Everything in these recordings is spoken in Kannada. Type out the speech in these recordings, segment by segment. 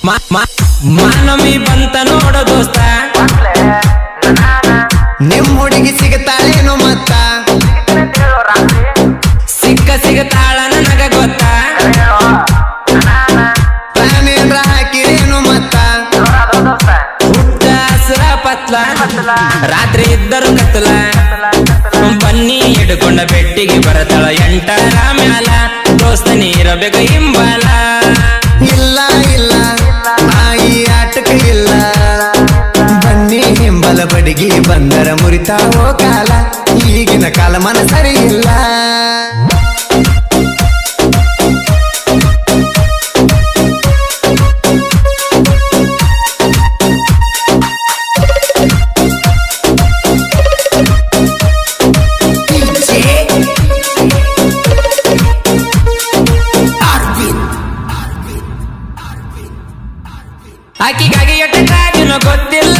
ಮಾ- ಮಾ- ಮಾನವಿ ಬಂತ ನೋಡ ದೋಸ್ತ ನಿಮ್ ಹುಡುಗಿ ಸಿಗತಾಳೇನು ಮತ್ತ ಸಿಕ್ಕ ಸಿಗತಾಳ ನನಗ ಗೊತ್ತ ಪ್ಲಾನ್ ಏನ್ರ ಹಾಕಿರೇನು ಮತ್ತ ಹುಟ್ಟ ಹಸ್ರ ಪತ್ಲ ರಾತ್ರಿ ಇದ್ದರು ಕತ್ತಲ ಬನ್ನಿ ಹಿಡ್ಕೊಂಡ ಬೆಟ್ಟಿಗೆ ಬರತಾಳ ಎಂಟರ ಮ್ಯಾಲ ದೋಸ್ತ ನೀರಬೇಕ ಹಿಂಬಾಲ ಇಲ್ಲ ಇಲ್ಲ ನಾಯಿ ಆಟಕ ಇಲ್ಲ ಬನ್ನಿ ಹಿಂಬಲ ಬಡಿಗಿ ಬಂದರ ಮುರಿತಾವೋ ಕಾಲ ಈಗಿನ ಕಾಲ ಮನ ಸರಿ ಇಲ್ಲ ಆಕಿಗಾಗಿ ಎಟ್ಟಕ್ಕಾಗಿನ ಗೊತ್ತಿಲ್ಲ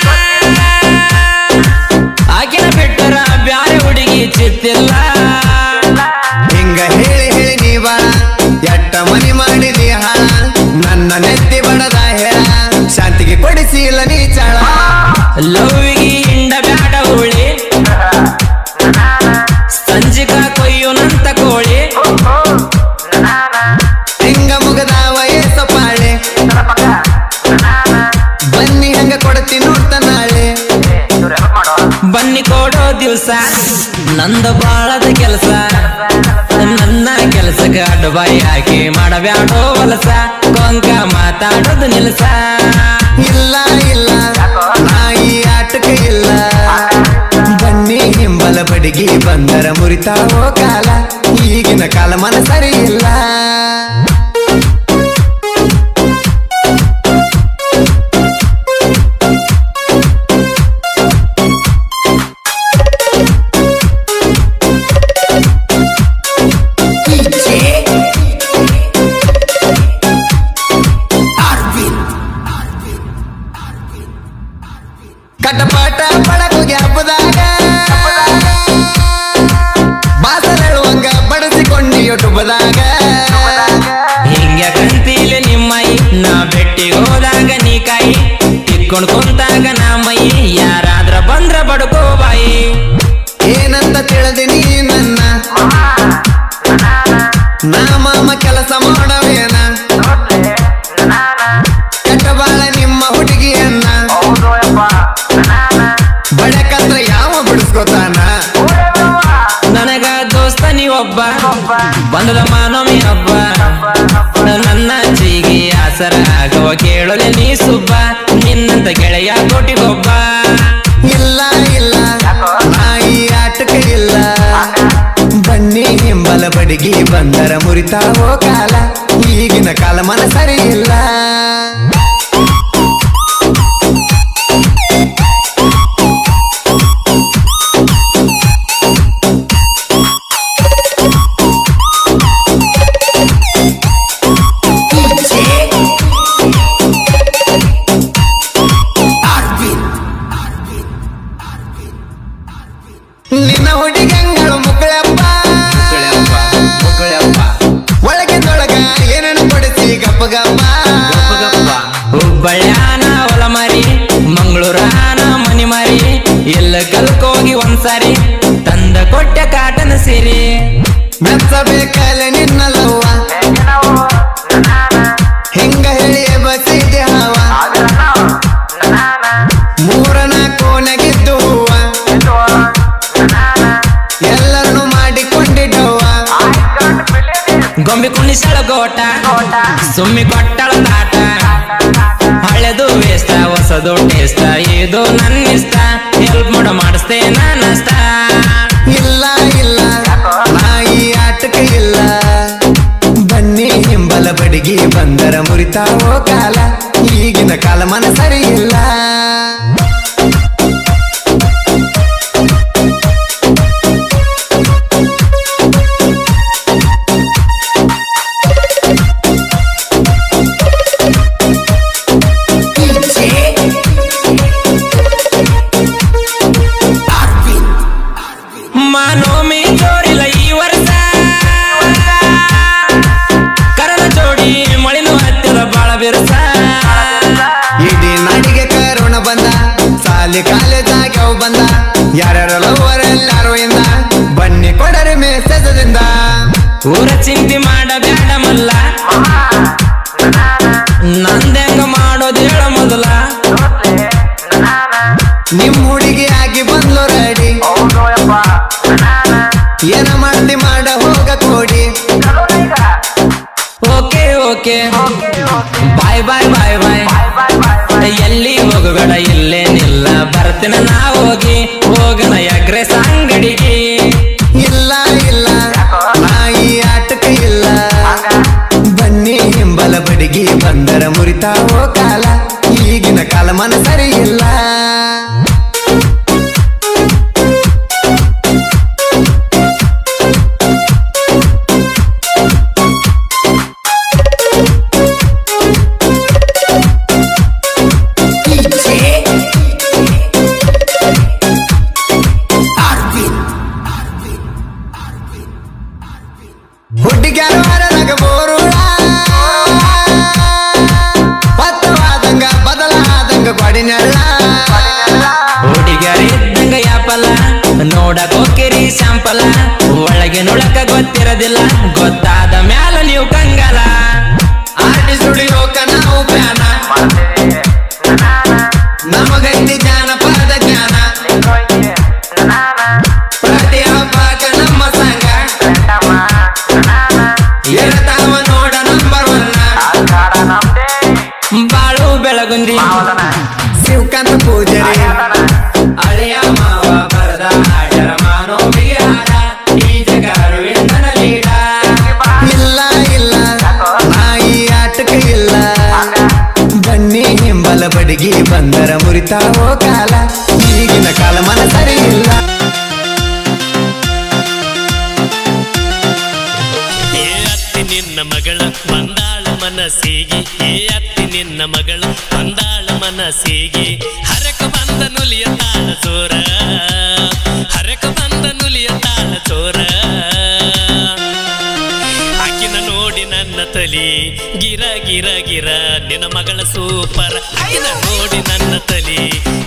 ಆಕಿನ ಬಿಟ್ಟರ ಬ್ಯಾರೆ ಹುಡುಗಿ ಚಿತ್ತಿಲ್ಲ ಹಿಂಗ ಹೇಳಿ ಹೇಳಿ ನೀ ಬಾಳ ಎಟ್ಟ ಮನಿ ಮಾಡಿದಿ ಹಾಳ ನನ್ನ ನೆತ್ತಿ ಬಡದ ಹೇಳ ಶಾಂತಿಗೆ ಕೊಡಿಸಿಲ್ಲ ನೀ ಚಾಳ ಲವ್ವಿಗೆ ಹಿಂಡ ಬ್ಯಾಡ ಹೋಳಿ ಸಂಜಿಕ ಕೊಯ್ಯುನಂತ ಕೋಳಿ ಹಿಂಗ ಮುಗದ ವಯಸ್ಸ ಪಾಳೆ ಬನ್ನಿ ಹಂಗ ಕೊಡ್ತಿ ನೋಡ್ತ ನಾಳೆ ಬನ್ನಿ ಕೊಡೋ ದಿವ್ಸ ನಂದ ಬಾಳದ ಕೆಲಸ ನನ್ನ ಕೆಲಸಕ್ಕೆ ಅಡ್ಡಬಾಯಿ ಹಾಕಿ ಮಾಡಬ್ಯಾಡೋ ವಲಸ ಕೊಂಕ ಮಾತಾಡೋದು ನಿಲ್ಸ ಇಲ್ಲ ಇಲ್ಲ ನಾಯಿ ಆಟಕ ಇಲ್ಲ ಬನ್ನಿ ಹಿಂಬಲ ಬಡಿಗಿ ಬಂದರ ಮುರಿತಾವೋ ಕಾಲ ಈಗಿನ ಕಾಲ ಮನ ಸರಿ ಇಲ್ಲ ಕಟಪಾಟ ಪಡಕೋಗಿ ಹಬ್ಬದಾಗ ಬಾಸರಳುವಂಗ ಬಡಿಸಿಕೊಂಡಿ ಯುಟುಬದಾಗ ಹಿಂಗ ಕಂತೀಲೆ ನಿಮ್ಮೈ ನಾ ಬೆಟ್ಟಿಗೆ ಹೋದಾಗ ನೀ ಕಾಯಿ ತಿಕ್ಕೊಂಡ್ ಕುಂತಾಗ ನಾ ಮೈ ಯಾರಾದ್ರ ಬಂದ್ರ ಬಡ್ಕೋ ಬಾಯಿ ಏನಂತ ತಿಳಿದಿ ನೀ ನನ್ನ ನಾ ಮಾಮ ಕೆಲಸ ಮಾಡವೇನ ಕೆಟ್ಟಬಾಳ ನಿಮ್ಮ ಹುಡುಗಿಯನ್ನ ಬಡಕಂದ್ರ ಯಾವ ಬಿಡಿಸ್ಕೊತಾನ ನನಗ ದೋಸ್ತ ನೀವೊಬ್ಬ ಬಂದದ ಮಾನವಿ ಹಬ್ಬ ನನ್ನ ಜೀಗಿ ಆಸರ ಆಗವ ಕೇಳಲೆ ನೀ ಸುಬ್ಬ ನಿನ್ನಂತ ಗೆಳೆಯ ಕೋಟಿಗೊಬ್ಬ ಇಲ್ಲ ಇಲ್ಲ ನಾಯಿ ಆಟಕ ಇಲ್ಲ ಬನ್ನಿ ಹಿಂಬಲ ಬಡಿಗಿ ಬಂದರ ಮುರಿತಾವೋ ಕಾಲ ಈಗಿನ ಕಾಲ ಮನ ಸರಿ ಇಲ್ಲ ನಿನ್ನ ಹುಡುಗಂಗಳು ಮುಕ್ಕಳಪ್ಪ ಒಳಗಿನೊಳಗ ಏನೇನು ಕೊಡಿಸಿ ಗಪ್ಪ ಗಪ್ಪ ಹುಬ್ಬಳ್ಯಾನ ಹೊಲ ಮರಿ ಮಂಗಳೂರಾನ ಮನಿ ಮರಿ ಎಲ್ಲ ಕಲ್ಕೋಗಿ ಒಂದ್ಸಾರಿ ತಂದ ಕೊಟ್ಟ ಕಾಟನ ಸಿರಿ ಮೆಚ್ಚಬೇಕಲ್ಲ ನಿನ್ನ ಲವ್ವ ಹಿಂಗ ಹೇಳಿ ಬಸಿದೆ ಹವ ಮೂರನ ಕೋನಗಿದ್ದು ಹೂವ ಎಲ್ಲರನ್ನು ಮಾಡಿಕೊಂಡಿದ್ದವ್ವ ಗೊಂಬೆ ಕುಣಿಸಳ ಗೋಟ ಸುಮ್ಮಿ ಕೊಟ್ಟಳ ತಾಟ ಹಳೆದು ವೇಸ್ತ ಹೊಸದು ಟೇಸ್ತ ಇದು ನನ್ನ ಇಷ್ಟ ಹೆಲ್ಪ್ ಮಾಡ ಮಾಡಿಸ್ತೇ ನಾನಷ್ಟ ಇಲ್ಲ ಇಲ್ಲ ನಾಯಿ ಆಟಕ ಇಲ್ಲ ಬನ್ನಿ ಹಿಂಬಲ ಬಡಿಗಿ ಬಂದರ ಮುರಿತಾವೋ ಕಾಲ ಈಗಿನ ಕಾಲ ಮನ ಸರಿ ಇಲ್ಲ ಮಾನೋಮಿ ಜೋರಿಲ್ಲ ಈ ವರ್ಷ ಕರನ ಜೋಡಿ ಮಳಿನೂ ಹತ್ತಿರ ಬಾಳ ಬಿರುಸ ಶಾಲಿ ಕಾಲೇಜಾಗ ಅವು ಬಂದ ಯಾರ್ಯಾರ ಲವರ್ ಎಲ್ಲಾರು ಇಂದ ಬನ್ನಿ ಕೊಡರಿ ಮೇಸದಿಂದ ಊರ ಚಿಂತೆ ಮಾಡಬೇಡ ಮಲ್ಲ ನಂದೆಂಗ ಮಾಡೋದು ಹೇಳ ಮೊದಲ ನಿಮ್ ಹುಡುಗಿ ಆಗಿ ಬಂದ್ಲು ರೆಡಿ ಏನ ಮಾಡ್ತಿ ಮಾಡ ಹೋಗ ಕೋಡಿ ಓಕೆ ಓಕೆ ಬಾಯ್ ಬಾಯ್ ಬಾಯ್ ಬಾಯ್ ಎಲ್ಲಿ ಹೋಗಬೇಡ ಇಲ್ಲೇ ನಿಲ್ಲ ಬರ್ತೀನ ನಾ ಹೋಗಿ ಹೋಗಣ ಎಗ್ರೆಸ್ ಅಂಗಡಿಗೆ ಇಲ್ಲ ಇಲ್ಲ ನಾ ಈ ಆಟಕ್ಕೆ ಇಲ್ಲ ಬನ್ನಿ ಹಿಂಬಲ ಬಡಿಗೆ ಬಂದರ ಮುರಿತಾವೋ ಕಾಲ ಈಗಿನ ಕಾಲ ಮನ ಸರಿ ಇಲ್ಲ ಹುಡುಗ್ಯಾರ ಹೊರದಾಗ ಬೋರುಳ ಪತ್ತವಾದಂಗ ಬದಲಾದಂಗ ಗೋಡಿನೆಲ್ಲ ಹುಡುಗ್ಯಾರ ಇದ್ದಂಗ ಯಾಪಲ್ಲ ನೋಡಕ್ ಹೋಗಿರಿ ಶಾಂಪಲ ಒಳಗೆ ನೋಡಕ ಗೊತ್ತಿರೋದಿಲ್ಲ ಗೊತ್ತಾದ ಮ್ಯಾಲ ನೀವು ಕಂಗಲ ಆಟಿ ಸುಡಿಯೋಕ ನಾವು ಪ್ಯಾನ ನಮಗೈತಿ ಜಾನಪದ ಜ್ಞಾನ ಪ್ರತಿ ಹಬ್ಬಕ ನಮ್ಮ ಸಂಘ ಇರತಾವ ನೋಡ ನಂಬರ್ ಒನ್ನ ಬಾಳು ಬೆಳಗುಂದಿ ಶಿವಕಾಂತ ಪೂಜಾರಿ ಅಳೆಯ ಮಾವ ಬರದ ಹಾಡರ ಮಾನೋ ಬಿಹಾರ ಈ ಜಗ ಅರವಿಂದನ ಲೀಡ ಇಲ್ಲ ಇಲ್ಲ ನಾ ಈ ಆಟಕ್ಕೆ ಇಲ್ಲ ಬನ್ನಿ ಹಿಂಬಲ ಬಡಿಗೆ ಬಂದರ ಮುರಿತಾವೋ ಕಾಲ ಈಗಿನ ಕಾಲ ಮನ ಸರಿ ಇಲ್ಲ ಏ ಅತ್ತಿ ನಿನ್ನ ಮಗಳ ಬಂದಾಳ ಮನಸ್ಸಿಗೆ ಏ ಅತ್ತಿ ನಿನ್ನ ಮಗಳ ಬಂದಾಳ ಮನಸ್ಸಿಗೆ ಹರಕ ಬಂದ ನುಲಿಯ ತಾಳ ಚೋರ ಹರಕ ಬಂದ ನುಲಿಯ ತಾಳ ಚೋರ ಆಕಿನ ನೋಡಿ ನನ್ನ ತಲಿ ಗಿರ ಗಿರ ಗಿರ ನಿನ್ನ ಮಗಳ ಸೂಪರ್ ಆಕಿನ ನೋಡಿ ನನ್ನ ತಲಿ